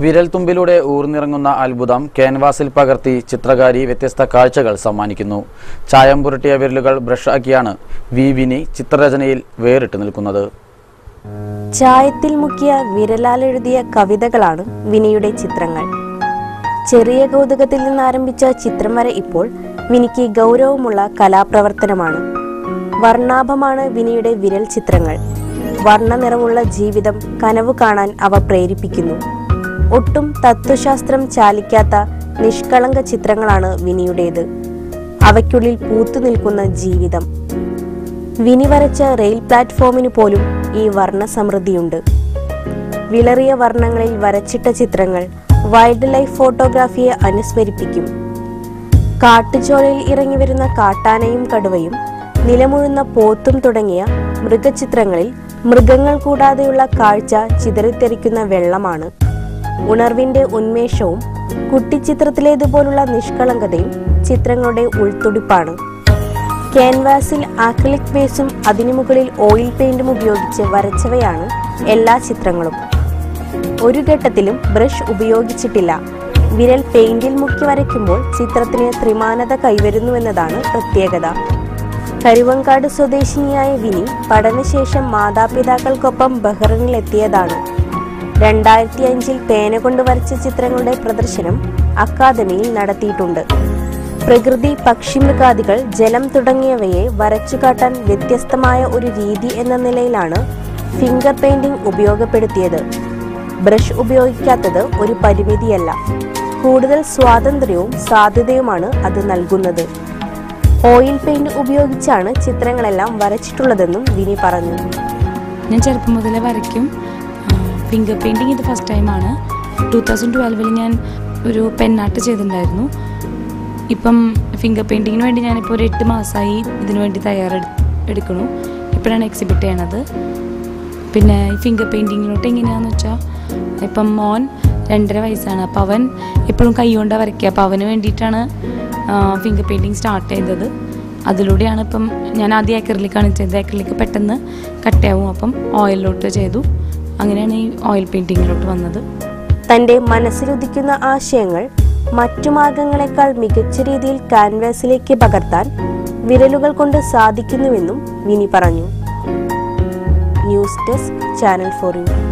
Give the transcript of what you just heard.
വിരൽ തുമ്പിലൂടെ ഊർന്നിറങ്ങുന്ന അത്ഭുതം ക്യാൻവാസിൽ പകർത്തി ചിത്രകാരി വ്യത്യസ്ത കാഴ്ചകൾ സമ്മാനിക്കുന്നു ചായം പുരട്ടിയ വിരലുകൾ ബ്രഷാക്കിയാണ് വി വിനി ചിത്രരചനയിൽ വേറിട്ട് നിൽക്കുന്നത് ചായത്തിൽ മുക്കിയ വിരലാൽ എഴുതിയ കവിതകളാണ് വിനിയുടെ ചിത്രങ്ങൾ ചെറിയ കൗതുകത്തിൽ നിന്ന് ആരംഭിച്ച ചിത്രം വരെ ഇപ്പോൾ വിനിക്ക് ഗൗരവമുള്ള കലാപ്രവർത്തനമാണ് വർണ്ണാഭമാണ് വിനിയുടെ വിരൽ ചിത്രങ്ങൾ വർണ്ണ നിറമുള്ള ജീവിതം കനവു കാണാൻ അവ പ്രേരിപ്പിക്കുന്നു ഒട്ടും തത്വശാസ്ത്രം ചാലിക്കാത്ത നിഷ്കളങ്ക ചിത്രങ്ങളാണ് വിനിയുടേത് അവയ്ക്കുള്ളിൽ പൂത്തു നിൽക്കുന്ന ജീവിതം വിനി വരച്ച റെയിൽ പ്ലാറ്റ്ഫോമിന് പോലും ഈ വർണ്ണ സമൃദ്ധിയുണ്ട് വിളറിയ വർണ്ണങ്ങളിൽ വരച്ചിട്ട ചിത്രങ്ങൾ വൈൽഡ് ലൈഫ് ഫോട്ടോഗ്രാഫിയെ അനുസ്മരിപ്പിക്കും കാട്ടുചോലയിൽ ഇറങ്ങി വരുന്ന കാട്ടാനയും കടുവയും നിലമുഴുന്ന പോത്തും തുടങ്ങിയ മൃഗചിത്രങ്ങളിൽ മൃഗങ്ങൾ കൂടാതെയുള്ള കാഴ്ച ചിതറിത്തെറിക്കുന്ന വെള്ളമാണ് ഉണർവിന്റെ ഉന്മേഷവും കുട്ടിച്ചിത്രത്തിലേതുപോലുള്ള നിഷ്കളങ്കതയും ചിത്രങ്ങളുടെ ഉൾത്തുടിപ്പാണ് ക്യാൻവാസിൽ ആക്രിലിക് ബേസും അതിനു മുകളിൽ ഓയിൽ പെയിന്റും ഉപയോഗിച്ച് വരച്ചവയാണ് എല്ലാ ചിത്രങ്ങളും ഒരു ഘട്ടത്തിലും ബ്രഷ് ഉപയോഗിച്ചിട്ടില്ല വിരൽ പെയിന്റിൽ മുക്കി വരയ്ക്കുമ്പോൾ ചിത്രത്തിന് ത്രിമാനത കൈവരുന്നുവെന്നതാണ് പ്രത്യേകത കരുവങ്കാട് സ്വദേശിനിയായ വിനി പഠനശേഷം മാതാപിതാക്കൾക്കൊപ്പം ബഹ്റിനിലെത്തിയതാണ് രണ്ടായിരത്തി അഞ്ചിൽ പേന കൊണ്ട് വരച്ച ചിത്രങ്ങളുടെ പ്രദർശനം അക്കാദമിയിൽ നടത്തിയിട്ടുണ്ട് പ്രകൃതി പക്ഷിമൃഗാദികൾ ജലം തുടങ്ങിയവയെ വരച്ചു കാട്ടാൻ വ്യത്യസ്തമായ ഒരു രീതി എന്ന നിലയിലാണ് ഫിംഗർ പെയിന്റിംഗ് ഉപയോഗപ്പെടുത്തിയത് ബ്രഷ് ഉപയോഗിക്കാത്തത് ഒരു പരിമിതിയല്ല കൂടുതൽ സ്വാതന്ത്ര്യവും സാധ്യതയുമാണ് അത് നൽകുന്നത് ഓയിൽ പെയിന്റ് ഉപയോഗിച്ചാണ് ചിത്രങ്ങളെല്ലാം വരച്ചിട്ടുള്ളതെന്നും വിനി പറഞ്ഞു ഞാൻ ചെറുപ്പം മുതലേ വരയ്ക്കും ഫിംഗർ പെയിൻറ്റിങ് ഇത് ഫസ്റ്റ് ടൈമാണ് ടൂ തൗസൻഡ് ട്വൽവിൽ ഞാൻ ഒരു പെന്നാട്ട് ചെയ്തിട്ടുണ്ടായിരുന്നു ഇപ്പം ഫിംഗർ പെയിൻറ്റിങ്ങിന് വേണ്ടി ഞാനിപ്പോൾ ഒരു എട്ട് മാസമായി ഇതിനു വേണ്ടി തയ്യാറെടു എടുക്കണു ഇപ്പോഴാണ് എക്സിബിറ്റ് ചെയ്യണത് പിന്നെ ഈ ഫിംഗർ പെയിൻറ്റിങ്ങിലോട്ട് എങ്ങനെയാണെന്ന് വെച്ചാൽ ഇപ്പം മോൻ രണ്ടര വയസ്സാണ് അപ്പോൾ അവൻ എപ്പോഴും കൈ കൊണ്ടാണ് വരയ്ക്കുക അപ്പോൾ അവന് വേണ്ടിയിട്ടാണ് ഫിംഗർ പെയിൻറ്റിങ് സ്റ്റാർട്ട് ചെയ്തത് അതിലൂടെയാണ് ഇപ്പം ഞാൻ ആദ്യം അക്രലിക്കാണ് ചെയ്തത് അക്രലിക്ക് പെട്ടെന്ന് കട്ടയാവും അപ്പം ഓയിലിലോട്ട് ചെയ്തു അങ്ങനെയാണ് ഈ ഓയിൽ പെയിൻറ്റിങ്ങിലോട്ട് വന്നത് തന്റെ മനസ്സിലുദിക്കുന്ന ആശയങ്ങൾ മറ്റു മാർഗങ്ങളെക്കാൾ മികച്ച രീതിയിൽ കാൻവാസിലേക്ക് പകർത്താൻ വിരലുകൾ കൊണ്ട് സാധിക്കുന്നുവെന്നും വിനി പറഞ്ഞു news desk channel four U